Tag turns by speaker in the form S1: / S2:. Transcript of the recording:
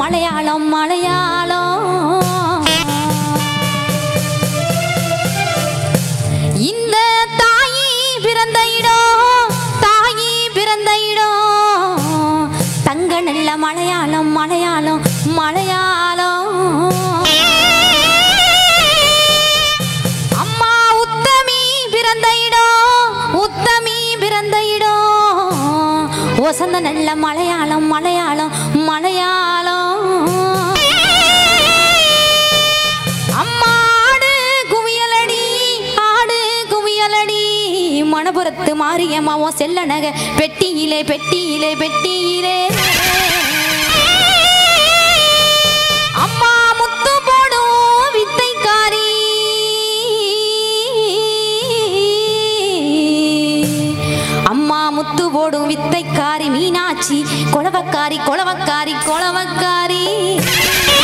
S1: மலையாளம் மலையாளம் இந்த தாயி பிறந்த இடம் தாயி பிறந்த இடம் தங்க நல்ல மலையாளம் மலையாளம் மலையாளம் அம்மா உத்தமி பிறந்த இடம் உத்தமி பிறந்த இடம் வசந்த நல்ல மலையாளம் மலையாளம் மலையாளம் அம்மா ஆடு குவியலடி ஆடு குவியலடி மணபுரத்து மாரியம்மாவும் செல்ல நகை பெட்டியிலே பெட்டியிலே பெட்டியிலே அம்மா முத்து போடும் வித்தைக்காரி அம்மா முத்து போடும் வித்தைக்காரி மீனாட்சி கொலவக்காரி கொலவக்காரி கொலவக்காரி